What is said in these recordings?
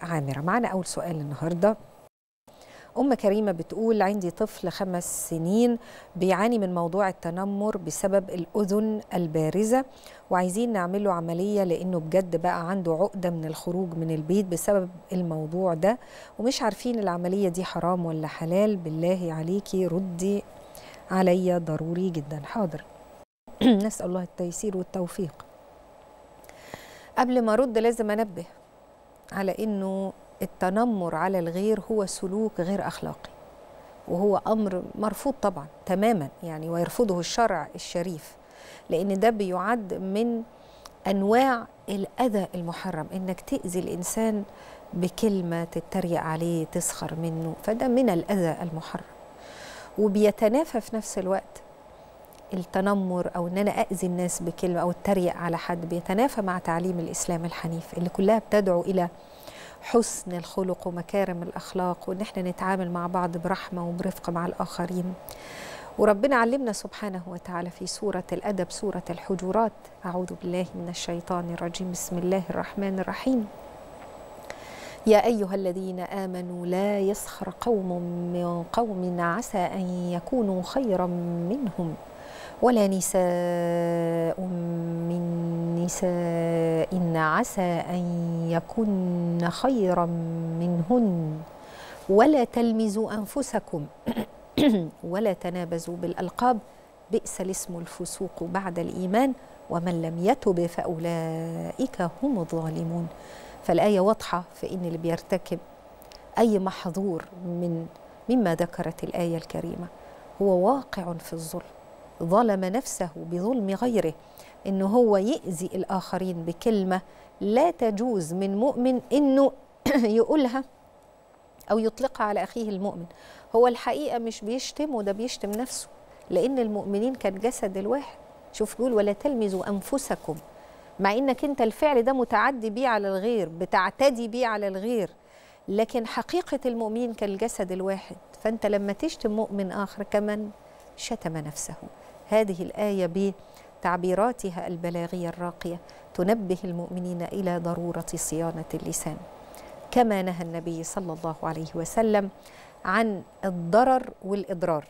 عامرة معنا أول سؤال النهاردة أم كريمة بتقول عندي طفل خمس سنين بيعاني من موضوع التنمر بسبب الأذن البارزة وعايزين نعمل له عملية لأنه بجد بقى عنده عقدة من الخروج من البيت بسبب الموضوع ده ومش عارفين العملية دي حرام ولا حلال بالله عليكي ردي عليا ضروري جدا حاضر نسأل الله التيسير والتوفيق قبل ما أرد لازم أنبه على إنه التنمر على الغير هو سلوك غير اخلاقي وهو امر مرفوض طبعا تماما يعني ويرفضه الشرع الشريف لان ده بيعد من انواع الاذى المحرم انك تاذي الانسان بكلمه تتريق عليه تسخر منه فده من الاذى المحرم وبيتنافى في نفس الوقت التنمر او ان انا اذي الناس بكلمه او اتريق على حد بيتنافى مع تعليم الاسلام الحنيف اللي كلها بتدعو الى حسن الخلق ومكارم الأخلاق وإن احنا نتعامل مع بعض برحمة وبرفق مع الآخرين وربنا علمنا سبحانه وتعالى في سورة الأدب سورة الحجرات أعوذ بالله من الشيطان الرجيم بسم الله الرحمن الرحيم يا أيها الذين آمنوا لا يسخر قوم من قوم عسى أن يكونوا خيرا منهم ولا نساء من نساء عسى أن يكن خيرا منهن ولا تلمزوا أنفسكم ولا تنابزوا بالألقاب بئس الاسم الفسوق بعد الإيمان ومن لم يتب فأولئك هم الظالمون فالآية واضحة في إن اللي بيرتكب أي محظور من مما ذكرت الآية الكريمة هو واقع في الظلم ظلم نفسه بظلم غيره انه هو يأذي الآخرين بكلمة لا تجوز من مؤمن انه يقولها او يطلقها على اخيه المؤمن هو الحقيقة مش بيشتم وده بيشتم نفسه لان المؤمنين كان جسد الواحد شوف بيقول ولا تلمزوا انفسكم مع انك انت الفعل ده متعدي بيه على الغير بتعتدي بيه على الغير لكن حقيقة المؤمنين كالجسد الواحد فانت لما تشتم مؤمن اخر كمان شتم نفسه هذه الآية بتعبيراتها البلاغية الراقية تنبه المؤمنين إلى ضرورة صيانة اللسان كما نهى النبي صلى الله عليه وسلم عن الضرر والإضرار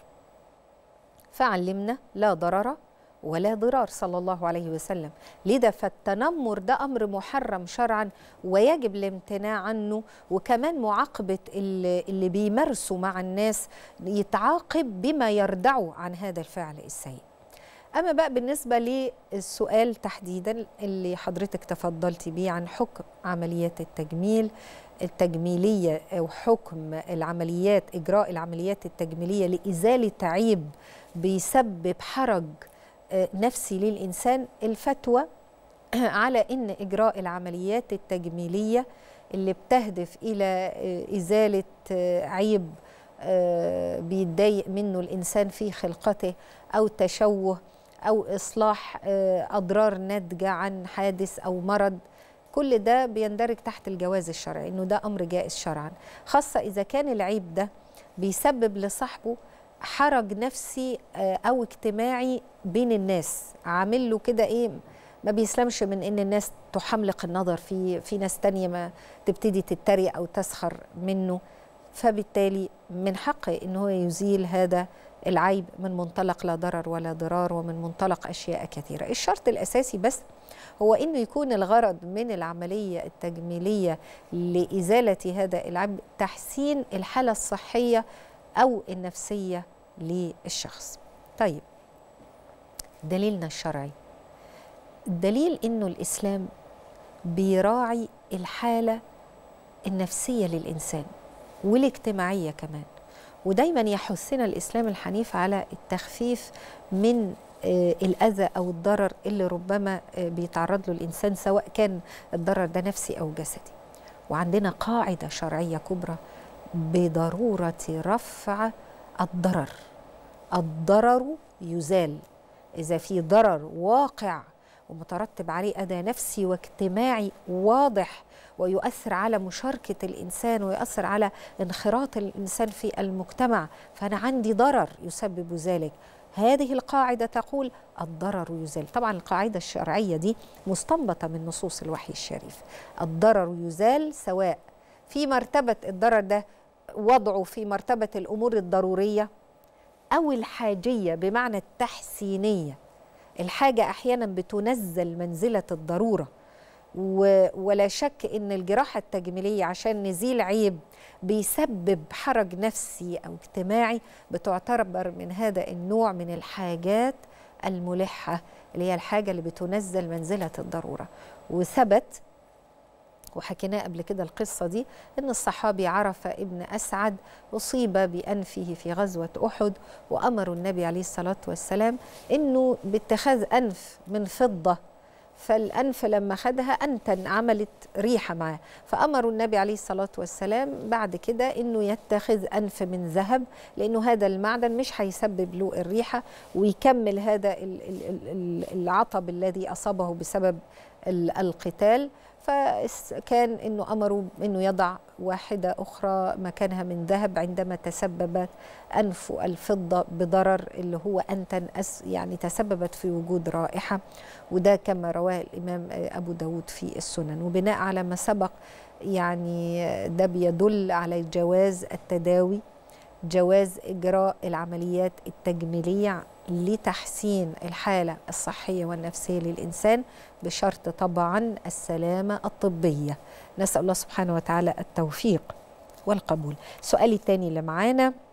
فعلمنا لا ضرر ولا ضرار صلى الله عليه وسلم لذا فالتنمر ده أمر محرم شرعا ويجب الامتناع عنه وكمان معاقبة اللي, اللي بيمارسوا مع الناس يتعاقب بما يردعوا عن هذا الفعل السيء أما بقى بالنسبة للسؤال تحديدا اللي حضرتك تفضلتي بيه عن حكم عمليات التجميل التجميلية أو حكم العمليات إجراء العمليات التجميلية لإزالة عيب بيسبب حرج نفسي للإنسان الفتوى على إن إجراء العمليات التجميلية اللي بتهدف إلى إزالة عيب بيتضايق منه الإنسان في خلقته أو تشوه أو إصلاح أضرار ناتجة عن حادث أو مرض كل ده بيندرج تحت الجواز الشرعي إنه ده أمر جائز شرعا خاصة إذا كان العيب ده بيسبب لصاحبه حرج نفسي أو اجتماعي بين الناس عامل له كده إيه ما بيسلمش من ان الناس تحملق النظر في في ناس تانية ما تبتدي تتريق او تسخر منه فبالتالي من حقه ان هو يزيل هذا العيب من منطلق لا ضرر ولا ضرار ومن منطلق اشياء كثيره الشرط الاساسي بس هو انه يكون الغرض من العمليه التجميليه لازاله هذا العيب تحسين الحاله الصحيه او النفسيه للشخص طيب دليلنا الشرعي الدليل انه الاسلام بيراعي الحاله النفسيه للانسان والاجتماعيه كمان ودايما يحثنا الاسلام الحنيف على التخفيف من الاذى او الضرر اللي ربما بيتعرض له الانسان سواء كان الضرر ده نفسي او جسدي وعندنا قاعده شرعيه كبرى بضروره رفع الضرر الضرر يزال اذا في ضرر واقع ومترتب عليه اذى نفسي واجتماعي واضح ويؤثر على مشاركه الانسان ويؤثر على انخراط الانسان في المجتمع فانا عندي ضرر يسبب ذلك هذه القاعده تقول الضرر يزال طبعا القاعده الشرعيه دي مستنبطه من نصوص الوحي الشريف الضرر يزال سواء في مرتبة الضرر ده وضعه في مرتبة الأمور الضرورية أو الحاجية بمعنى التحسينية الحاجة أحيانا بتنزل منزلة الضرورة ولا شك ان الجراحه التجميليه عشان نزيل عيب بيسبب حرج نفسي او اجتماعي بتعتبر من هذا النوع من الحاجات الملحه اللي هي الحاجه اللي بتنزل منزله الضروره وثبت وحكيناه قبل كده القصة دي إن الصحابي عرف ابن أسعد أصيب بأنفه في غزوة أحد وأمروا النبي عليه الصلاة والسلام إنه باتخاذ أنف من فضة فالأنف لما خدها أنتن عملت ريحة معاه فأمروا النبي عليه الصلاة والسلام بعد كده أنه يتخذ أنف من ذهب لأنه هذا المعدن مش هيسبب له الريحة ويكمل هذا العطب الذي أصابه بسبب القتال فكان انه امروا انه يضع واحده اخرى مكانها من ذهب عندما تسببت انف الفضه بضرر اللي هو انتن يعني تسببت في وجود رائحه وده كما رواه الامام ابو داود في السنن وبناء على ما سبق يعني ده بيدل على جواز التداوي جواز اجراء العمليات التجميليه لتحسين الحاله الصحيه والنفسيه للانسان بشرط طبعا السلامه الطبيه نسال الله سبحانه وتعالى التوفيق والقبول سؤالي الثاني اللي معانا